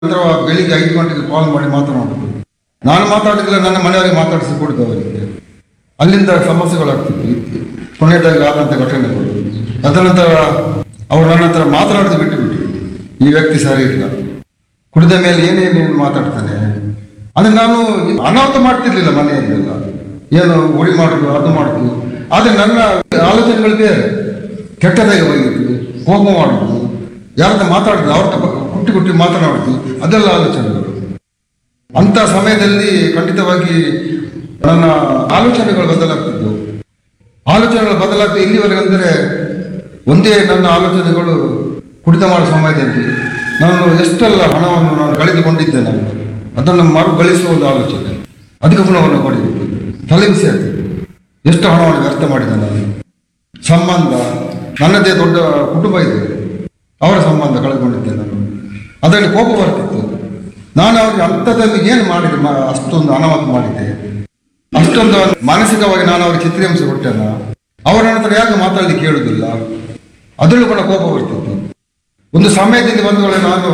ನಂತರ ಬೆಳಿಗ್ಗೆ ಐದು ಗಂಟೆಗೆ ಕಾಲ್ ಮಾಡಿ ಮಾತನಾಡೋದು ನಾನು ಮಾತಾಡಿದ್ರೆ ನನ್ನ ಮನೆಯವರಿಗೆ ಮಾತಾಡಿಸಿ ಕೊಡುದು ಅವರಿಗೆ ಅಲ್ಲಿಂದ ಸಮಸ್ಯೆಗಳಾಗ್ತಿತ್ತು ಕೊನೆಯದಾಗಿ ಆದಂಥ ಘಟನೆಗಳು ತದನಂತರ ಅವರು ನನ್ನ ಹತ್ರ ಮಾತನಾಡೋದು ಬಿಟ್ಟು ಬಿಟ್ಟರು ಈ ವ್ಯಕ್ತಿ ಸರಿ ಇಲ್ಲ ಕುಡಿದ ಮೇಲೆ ಏನೇನೇನು ಮಾತಾಡ್ತಾನೆ ಅಂದ್ರೆ ನಾನು ಅನಾಹುತ ಮಾಡ್ತಿರ್ಲಿಲ್ಲ ಮನೆಯಲ್ಲೆಲ್ಲ ಏನು ಉಳಿ ಮಾಡುದು ಅದು ಮಾಡುದು ಆದ್ರೆ ನನ್ನ ಆಲೋಚನೆಗಳು ಬೇರೆ ಕೆಟ್ಟದಾಗಿ ಬೈಯುದು ಕೋಪ ಮಾಡುದು ಯಾರನ್ನ ಮಾತಾಡುದು ಅವ್ರ ಕುಟ್ಟಿ ಕುಟ್ಟಿ ಮಾತನಾಡುದು ಅದೆಲ್ಲ ಆಲೋಚನೆಗಳು ಅಂತ ಸಮಯದಲ್ಲಿ ಖಂಡಿತವಾಗಿ ನನ್ನ ಆಲೋಚನೆಗಳು ಬದಲಾಗ್ತಿದ್ದವು ಆಲೋಚನೆಗಳು ಬದಲಾಗ್ತದೆ ಇಲ್ಲಿವರೆಗೆ ಅಂದರೆ ಒಂದೇ ನನ್ನ ಆಲೋಚನೆಗಳು ಕುಡಿತ ಮಾಡುವ ಸಮಯದಲ್ಲಿ ನಾನು ಎಷ್ಟೆಲ್ಲ ಹಣವನ್ನು ನಾನು ಕಳೆದುಕೊಂಡಿದ್ದೆ ನಾನು ಅದನ್ನು ಮರು ಗಳಿಸುವ ಒಂದು ಆಲೋಚನೆ ಅಧಿಕ ಗುಣವನ್ನು ಪಡೆಯುವುದು ತಲೆ ಬಿಸಿ ಆಗ್ತದೆ ಎಷ್ಟು ಹಣವನ್ನು ವ್ಯರ್ಥ ಮಾಡಿದೆ ನಾನು ಸಂಬಂಧ ನನ್ನದೇ ದೊಡ್ಡ ಕುಟುಂಬ ಇದೆ ಅವರ ಸಂಬಂಧ ಕಳೆದುಕೊಂಡಿದ್ದೆ ನಾನು ಅದರಲ್ಲಿ ಕೋಪ ಬರ್ತಿತ್ತು ನಾನು ಅವ್ರಿಗೆ ಅಂಥದ್ದಲ್ಲಿ ಏನು ಮಾಡಿದೆ ಮ- ಅಷ್ಟೊಂದು ಅನಾಹುತ ಮಾಡಿದ್ದೆ ಅಷ್ಟೊಂದು ಮಾನಸಿಕವಾಗಿ ನಾನು ಅವ್ರಿಗೆ ಚಿತ್ರಹಿಂಸೆ ಕೊಟ್ಟೆನ ಅವರ ನಂತರ ಯಾಕೆ ಮಾತಾಡಲಿಕ್ಕೆ ಕೇಳುವುದಿಲ್ಲ ಅದರಲ್ಲೂ ಕೂಡ ಕೋಪ ಬರ್ತಿತ್ತು ಒಂದು ಸಮಯದಲ್ಲಿ ಬಂದವಳೆ ನಾನು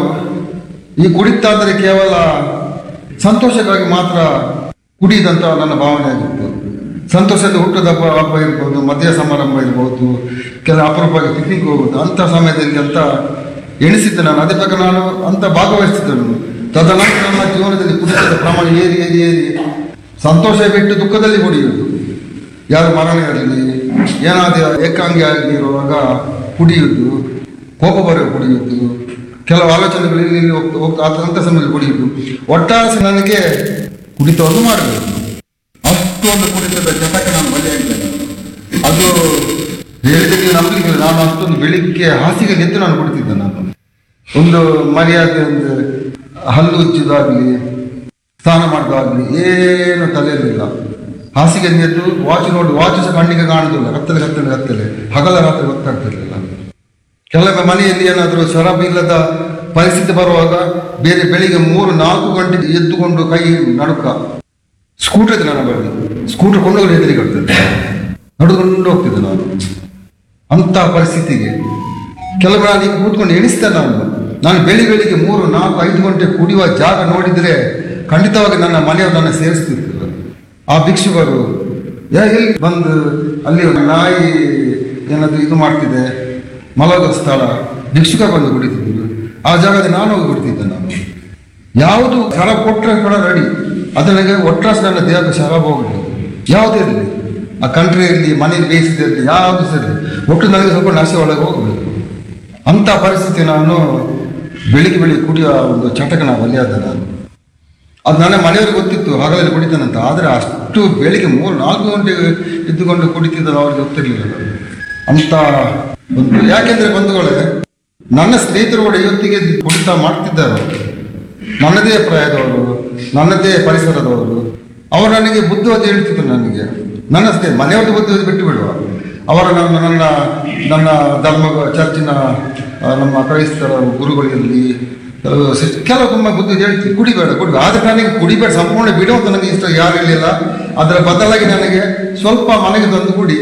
ಈ ಕುಡಿತ ಅಂದರೆ ಕೇವಲ ಸಂತೋಷಕ್ಕಾಗಿ ಮಾತ್ರ ಕುಡಿಯುದಂತ ನನ್ನ ಭಾವನೆ ಆಗಿತ್ತು ಸಂತೋಷದ ಹುಟ್ಟದ ಹಬ್ಬ ಹಬ್ಬ ಇರ್ಬೋದು ಮದುವೆ ಸಮಾರಂಭ ಇರ್ಬೋದು ಕೆಲ ಅಪರೂಪವಾಗಿ ಪಿಕ್ನಿಕ್ ಹೋಗುದು ಅಂತ ಸಮಯದಲ್ಲಿ ಅಂತ ಎಣಿಸಿದ್ದೆ ನಾನು ಅದೇ ಪ್ರಕಾರ ನಾನು ಅಂತ ಭಾಗವಹಿಸ್ತಿದ್ದನು ತದನಂತರ ನನ್ನ ಜೀವನದಲ್ಲಿ ಕುಡಿತದ ಪ್ರಮಾಣ ಏರಿ ಏರಿ ಏರಿ ಸಂತೋಷ ಬಿಟ್ಟು ದುಃಖದಲ್ಲಿ ಕುಡಿಯುವುದು ಯಾರು ಮರಣ ಇರಲಿ ಏನಾದರೂ ಏಕಾಂಗಿ ಆಗಿ ಇರುವಾಗ ಕುಡಿಯುವುದು ಕೋಪ ಬರೋ ಕುಡಿಯುವುದು ಕೆಲವು ಆಲೋಚನೆಗಳು ಇಲ್ಲಿ ಇಲ್ಲಿ ಹೋಗ್ತಾ ಹೋಗ್ತಾ ಆ- ಅಂಥ ಸಮಯದಲ್ಲಿ ಕುಡಿಯುವುದು ಒಟ್ಟಾರೆ ನನಗೆ ಕುಡಿತವನ್ನು ಮಾಡಬೇಕು ಅಷ್ಟೊಂದು ಕುಡಿತದ ಚಟಕ ನಾನು ಬಲಿಯಾಗಿದ್ದೇನೆ ಅದು ಹೇಳಿದಲ್ಲಿ ನಂಬಲಿಕ್ಕೆ ಇಲ್ಲ. ನಾನು ಅಷ್ಟೊಂದು ಬೆಳಿಗ್ಗೆ ಹಾಸಿಗೆ ಎದ್ದು ನಾನು ಕುಡಿತಿದ್ದೆ ನಾನು ಒಂದು ಮರ್ಯಾದೆ ಒಂದು ಹಲ್ಲು ಉಜ್ಜುದಾಗ್ಲಿ ಸ್ನಾನ ಮಾಡೋದಾಗ್ಲಿ ಏನು ತಲೆಯಲ್ಲಿಲ್ಲ ಹಾಸಿಗೆ ಎದ್ದು ವಾಚ್ ನೋಡಿ ವಾಚ್ ಸಹ ಕಣ್ಣಿಗೆ ಕಾಣುದಿಲ್ಲ ಕತ್ತಲೆ ಕತ್ತಲೆ ಕತ್ತಲೆ ಹಗಲ ರಾತ್ರಿ ಗೊತ್ತಾಗ್ತಿರ್ಲಿಲ್ಲ ಕೆಲವೊಮ್ಮೆ ಮನೆಯಲ್ಲಿ ಏನಾದರೂ ಸರಬ್ ಇಲ್ಲದ ಪರಿಸ್ಥಿತಿ ಬರುವಾಗ ಬೇರೆ ಬೆಳಿಗ್ಗೆ ಮೂರು ನಾಲ್ಕು ಗಂಟೆಗೆ ಎದ್ದುಕೊಂಡು ಕೈ ನಡುಕ ಸ್ಕೂಟರ್ ಇದೆ ನನ್ನ ಬಳಿ ಸ್ಕೂಟರ್ ಕೊಂಡೋಗಿ ಎದುರಿಗೆ ಹೋಗ್ತದೆ ನಡುಕೊಂಡು ಹೋಗ್ತಿದ್ದೆ ನಾನು ಅಂತ ಪರಿಸ್ಥಿತಿಗೆ ಕೆಲವೊಮ್ಮೆ ನಾನು ಈಗ ಕೂತ್ಕೊಂಡು ಎಣಿಸ್ತೇನೆ ನಾನು ನಾನು ಬೆಳಿ ಬೆಳಿಗ್ಗೆ ಮೂರು ನಾಲ್ಕು ಐದು ಗಂಟೆ ಕುಡಿಯುವ ಜಾಗ ನೋಡಿದರೆ ಖಂಡಿತವಾಗಿ ನನ್ನ ಮನೆಯವರು ನನ್ನ ಸೇರಿಸ್ತಿರ್ತಿಲ್ಲ ಆ ಭಿಕ್ಷುಕರು ಯಾ ಎಲ್ಲಿ ಬಂದು ಅಲ್ಲಿ ಒಂದು ನಾಯಿ ಏನಾದ್ರು ಇದು ಮಾಡ್ತಿದೆ ಮಲಗುವ ಸ್ಥಳ ಭಿಕ್ಷುಕ ಬಂದು ಕುಡಿತಿದ್ರು ಆ ಜಾಗದಲ್ಲಿ ನಾನು ಹೋಗಿ ಕುಡಿತಿದ್ದೆ ನಾನು ಯಾವುದು ಶರ ಕೊಟ್ಟರೆ ಕೂಡ ರೆಡಿ ಅದನಿಗೆ ಒಟ್ರಾಸ ನನ್ನ ದೇಹಕ್ಕೆ ಶರಾಬ ಹೋಗಲಿ ಯಾವುದೇ ಇರಲಿ ಆ ಕಂಟ್ರಿ ಇರಲಿ ಮನೇಲಿ ಬೇಯಿಸಿದಿರಲಿ ಯಾವುದು ಸರಿ ಒಟ್ಟು ನನಗೆ ಸ್ವಲ್ಪ ನಶೆ ಒಳಗೆ ಹೋಗಬೇಕು ಅಂಥ ಪರಿಸ್ಥಿತಿ ನಾನು ಬೆಳಿಗ್ಗೆ ಬೆಳಿಗ್ಗೆ ಕುಡಿಯೋ ಒಂದು ಚಟಕನ ಬಲಿಯಾದ ನಾನು ಅದು ನನ್ನ ಮನೆಯವರಿಗೆ ಗೊತ್ತಿತ್ತು ಹಗಲಲ್ಲಿ ಕುಡಿತಾನಂತ ಆದರೆ ಅಷ್ಟು ಬೆಳಿಗ್ಗೆ ಮೂರು ನಾಲ್ಕು ಗಂಟೆಗೆ ಇದ್ದುಕೊಂಡು ಕುಡಿತಿದ್ದರು ಅವ್ರಿಗೆ ಗೊತ್ತಿರಲಿಲ್ಲ ಅಂತ ಒಂದು ಯಾಕೆಂದ್ರೆ ಬಂಧುಗಳೇ ನನ್ನ ಸ್ನೇಹಿತರು ಕೂಡ ಇವತ್ತಿಗೆ ಕುಡಿತ ಮಾಡ್ತಿದ್ದಾರೆ ಅವರು. ನನ್ನದೇ ಪ್ರಾಯದವರು ನನ್ನದೇ ಪರಿಸರದವರು ಅವರು ನನಗೆ ಬುದ್ಧಿವಾದ ಹೇಳ್ತಿದ್ರು ನನಗೆ ನನ್ನ ಸ್ನೇಹಿತ ಮನೆಯವ್ರದ್ದು ಬುದ್ಧಿವಾದ ಬಿಟ್ಟು ಬಿಡುವ ಅವರ ನನ್ನ ನನ್ನ ನನ್ನ ಧರ್ಮ ಚರ್ಚಿನ ಆ, ನಮ್ಮ ಕ್ರೈಸ್ತರ ಗುರುಗಳಿರಲಿ ಕೆಲವು ಸಿಸ್- ಕೆಲವು ತುಂಬ ಬುದ್ಧಿ ಹೇಳ್ತೀವಿ ಕುಡಿಬೇಡ ಕುಡಿಬೇಡ ಆದರೆ ನನಗೆ ಕುಡಿಬೇಡ ಸಂಪೂರ್ಣ ಬಿಡು ಅಂತ ನನಗೆ ಇಷ್ಟ ಯಾರು ಇರಲಿಲ್ಲ ಅದರ ಬದಲಾಗಿ ನನಗೆ ಸ್ವಲ್ಪ ಮನೆಗೆ ತಂದು ಕುಡಿ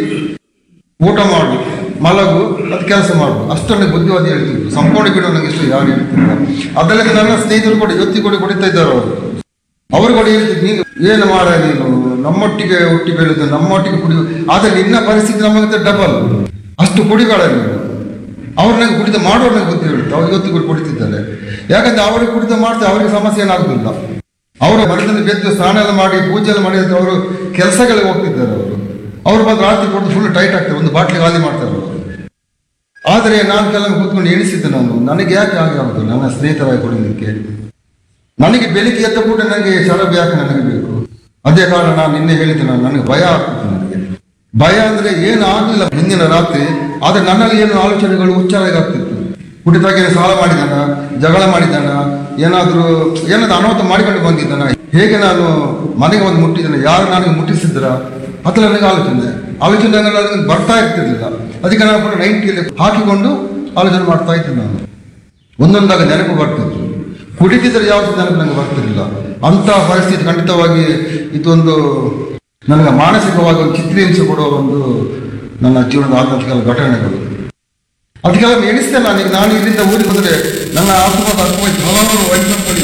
ಊಟ ಮಾಡು ಮಲಗು ಅದು ಕೆಲಸ ಮಾಡು ಅಷ್ಟೊಂದು ಬುದ್ಧಿವಾದಿ ಹೇಳ್ತಿದ್ರು ಸಂಪೂರ್ಣ ಬಿಡು ನನಗೆ ಇಷ್ಟ ಯಾರು ಹೇಳ್ತಿಲ್ಲ ಅದರಲ್ಲಿ ನನ್ನ ಸ್ನೇಹಿತರು ಕೂಡ ಇವತ್ತಿ ಕೂಡ ಕುಡಿತಾ ಇದ್ದಾರೆ ಅವರು ಅವರು ಕೂಡ ಹೇಳ್ತಿದ್ರು ನೀನು ಏನು ಮಾಡ ನೀನು ನಮ್ಮೊಟ್ಟಿಗೆ ಹುಟ್ಟಿ ಬೆಳೆದು ನಮ್ಮೊಟ್ಟಿಗೆ ಕುಡಿಯು ಆದರೆ ನಿನ್ನ ಪರಿಸ್ಥಿತಿ ನಮಗೆ ಡಬಲ್ ಅಷ್ಟು ಕುಡಿಬೇಡ ನೀನು ಅವ್ರು ನನಗೆ ಕುಡಿತ ಮಾಡೋರು ನನಗೆ ಬುದ್ಧಿ ಹೇಳುತ್ತೆ ಅವ್ರು ಇವತ್ತು ಕೂಡ ಕುಡಿತಿದ್ದಾರೆ ಯಾಕಂದ್ರೆ ಅವರಿಗೆ ಕುಡಿತ ಮಾಡ್ತಾರೆ ಅವರಿಗೆ ಸಮಸ್ಯೆ ಏನಾಗುದಿಲ್ಲ ಅವರು ಮರದಲ್ಲಿ ಬೆದ್ದು ಸ್ನಾನ ಎಲ್ಲ ಮಾಡಿ ಪೂಜೆ ಎಲ್ಲ ಮಾಡಿ ಅವರು ಕೆಲಸಗಳಿಗೆ ಹೋಗ್ತಿದ್ದಾರೆ ಅವರು ಅವರು ಬಂದು ರಾತ್ರಿ ಕೊಟ್ಟು ಫುಲ್ ಟೈಟ್ ಆಗ್ತಾರೆ ಒಂದು ಬಾಟ್ಲಿ ಖಾಲಿ ಮಾಡ್ತಾರೆ ಅವರು ಆದರೆ ನಾನು ಕೆಲವೊಮ್ಮೆ ಕೂತ್ಕೊಂಡು ಎಣಿಸಿದ್ದೆ ನಾನು ನನಗೆ ಯಾಕೆ ಹಾಗೆ ಆಗುದು ನನ್ನ ಸ್ನೇಹಿತರಾಗಿ ಕುಡಿಲಿಕ್ಕೆ ನನಗೆ ಬೆಳಿಗ್ಗೆ ಎದ್ದ ಕೂಡ ನನಗೆ ಶರಬ್ ಯಾಕೆ ನನಗೆ ಬೇಕು ಅದೇ ಕಾರಣ ನಾನು ನಿನ್ನೆ ಹೇಳಿದ್ದೆ ನಾನು ನನಗೆ ಭಯ ಆಗ್ತಿತ್ತು ನನಗೆ ಭಯ ಅಂದ್ರೆ ಏನು ಆಗಲಿಲ್ಲ ಹಿಂದಿನ ರಾತ್ರಿ ಆದ್ರೆ ನನ್ನಲ್ಲಿ ಏನು ಆಲೋಚನೆಗಳು ಉಚ್ಚಾರ ಆಗ್ತಿತ್ತು ಕುಡಿತಾಗೆ ಸಾಲ ಮಾಡಿದಾನ ಜಗಳ ಮಾಡಿದಾನ ಏನಾದರೂ ಏನಾದ್ರು ಅನಾಹುತ ಮಾಡಿಕೊಂಡು ಬಂದಿದ್ದಾನ ಹೇಗೆ ನಾನು ಮನೆಗೆ ಒಂದು ಮುಟ್ಟಿದ್ದೇನೆ ಯಾರು ನನಗೆ ಮುಟ್ಟಿಸಿದ್ರ ಅದ್ರ ನನಗೆ ಆಲೋಚನೆ ಆಲೋಚನೆ ನನಗೆ ಬರ್ತಾ ಇರ್ತಿರ್ಲಿಲ್ಲ ಅದಕ್ಕೆ ನಾನು ಕೂಡ ನೈಂಟಿಯಲ್ಲಿ ಹಾಕಿಕೊಂಡು ಆಲೋಚನೆ ಮಾಡ್ತಾ ಇದ್ದೆ ನಾನು ಒಂದೊಂದಾಗ ನೆನಪು ಬರ್ತಿತ್ತು ಕುಡಿತಿದ್ರೆ ಯಾವುದು ನೆನಪು ನನಗೆ ಬರ್ತಿರಲಿಲ್ಲ ಅಂಥ ಪರಿಸ್ಥಿತಿ ಖಂಡಿತವಾಗಿ ಇದೊಂದು ನನಗೆ ಮಾನಸಿಕವಾಗಿ ಒಂದು ಚಿತ್ರಹಿಂಸೆ ಕೊಡುವ ಒಂದು ನನ್ನ ಜೀವನದ ಆದಂಥ ಕೆಲವು ಘಟನೆಗಳು ಅದಕ್ಕೆಲ್ಲ ಎಣಿಸ್ತೇನೆ ನಾನು ಈಗ ನಾನು ಇಲ್ಲಿಂದ ಊರಿಗೆ ಬಂದರೆ ನನ್ನ ಆತ್ಮದ ಅರ್ಥವಾಗಿ ಹಲವಾರು ವೈಜ್ಞಾನಿಕ